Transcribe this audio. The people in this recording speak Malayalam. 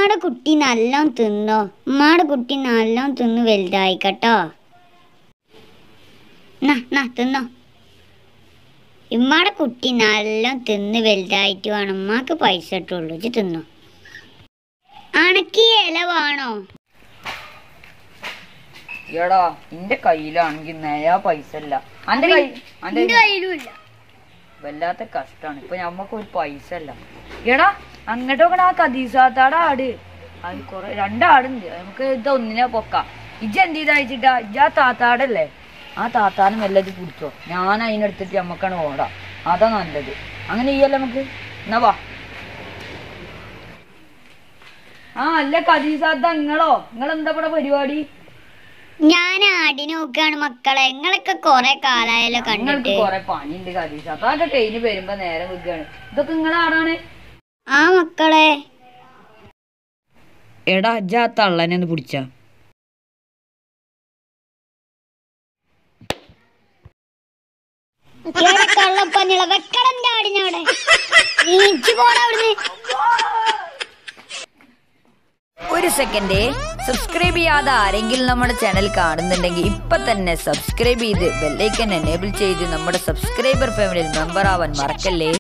ഉമ്മാടെ കുട്ടി നല്ലോണം തിന്നോ ഉമ്മാടെ കുട്ടി നല്ലോണം തിന്ന് വലുതായിക്കട്ടോ നാ നാ തിന്നോ ഉമ്മാടെ കുട്ടി നല്ലോണം തിന്ന് വലുതായിട്ട് വേണം ഉമ്മാക്ക് പൈസ ഇട്ടുള്ളൂ ഇജ്ജ് തിന്നോ അണക്ക് ഈ ഇല വേണോ എടാ എന്റെ കയ്യിലാണെങ്കിൽ നയാ പൈസ ഇല്ല അന്റെ കൈ അന്റെ കയ്യിലുമില്ല വല്ലാത്ത കഷ്ടാണ് ഇപ്പൊ ഞമ്മക്ക് ഒരു പൈസ ഇല്ല എടാ അങ്ങോട്ടൊക്കെ ആ കദീസാത്താടെ ആട് അത് കൊറേ രണ്ടാടുണ്ട് നമുക്ക് ഇത് ഒന്നിനെ പൊക്കാം ഇജ്ജ് എന്ത് ചെയ്തായിച്ചിട്ടാ ഇജ്ജ് ആ താത്താടല്ലേ ആ താത്താനും വല്ലത് പിടിച്ചോ ഞാൻ അതിനെടുത്തിട്ട് നമ്മക്കാണ് ഓടാം അതാ നല്ലത് അങ്ങനെ ചെയ്യല്ലേ നമുക്ക് എന്നാ വാ ആ അല്ല കദീസാത്ത നിങ്ങളോ നിങ്ങളെന്താ ഇവിടെ പരിപാടി ഞാൻ ആടിനെ നോക്കാണ് മക്കളെ നിങ്ങളൊക്കെ കൊറേ കാലായാലോ നിങ്ങൾക്ക് കണ്ടിട്ട് കൊറേ പണിയുണ്ട് കദീസാത്ത അതൊക്കെ ട്രെയിന് വരുമ്പോ നേരെ വിൽക്കാണ് ഇതൊക്കെ നിങ്ങളാടാണ് ആ മക്കളെ എടാ അജ്ജ ആ തള്ളനെ ഒന്ന് പിടിച്ച ഏടെ കള്ളപ്പന്നിള വെക്കടന്റെ ആടിനവിടെ നീച്ചു പോടാ അവിടുന്ന് ഒരു സെക്കൻഡ് സബ്സ്ക്രൈബ് ചെയ്യാതെ ആരെങ്കിലും നമ്മുടെ ചാനൽ കാണുന്നുണ്ടെങ്കിൽ ഇപ്പൊ തന്നെ സബ്സ്ക്രൈബ് ചെയ്ത് ബെല്ലൈക്കൻ എനേബിൾ ചെയ്ത് നമ്മുടെ സബ്സ്ക്രൈബർ ഫാമിലിയിൽ മെമ്പർ ആവാൻ മറക്കല്ലേ